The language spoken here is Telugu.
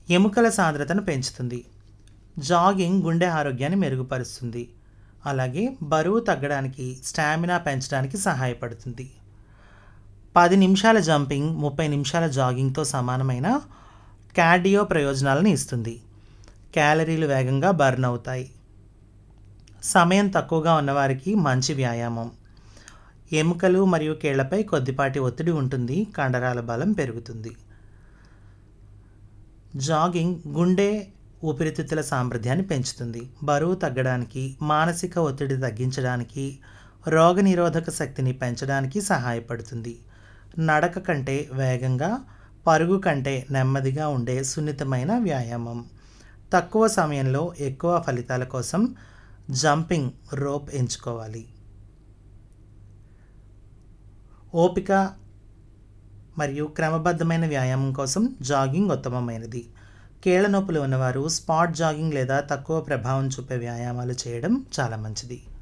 ఎముకల సాంద్రతను పెంచుతుంది జాగింగ్ గుండె ఆరోగ్యాన్ని మెరుగుపరుస్తుంది అలాగే బరువు తగ్గడానికి స్టామినా పెంచడానికి సహాయపడుతుంది పది నిమిషాల జంపింగ్ ముప్పై నిమిషాల జాగింగ్తో సమానమైన కార్డియో ప్రయోజనాలను ఇస్తుంది క్యాలరీలు వేగంగా బర్న్ అవుతాయి సమయం తక్కువగా ఉన్నవారికి మంచి వ్యాయామం ఎముకలు మరియు కీళ్లపై కొద్దిపాటి ఒత్తిడి ఉంటుంది కండరాల బలం పెరుగుతుంది జాగింగ్ గుండె ఊపిరితిత్తుల సామర్థ్యాన్ని పెంచుతుంది బరువు తగ్గడానికి మానసిక ఒత్తిడి తగ్గించడానికి రోగనిరోధక శక్తిని పెంచడానికి సహాయపడుతుంది నడక కంటే వేగంగా పరుగు కంటే నెమ్మదిగా ఉండే సున్నితమైన వ్యాయామం తక్కువ సమయంలో ఎక్కువ ఫలితాల కోసం జంపింగ్ రోప్ ఎంచుకోవాలి ఓపిక మరియు క్రమబద్ధమైన వ్యాయామం కోసం జాగింగ్ ఉత్తమమైనది కీళ్ళ నొప్పులు ఉన్నవారు స్పాట్ జాగింగ్ లేదా తక్కువ ప్రభావం చూపే వ్యాయామాలు చేయడం చాలా మంచిది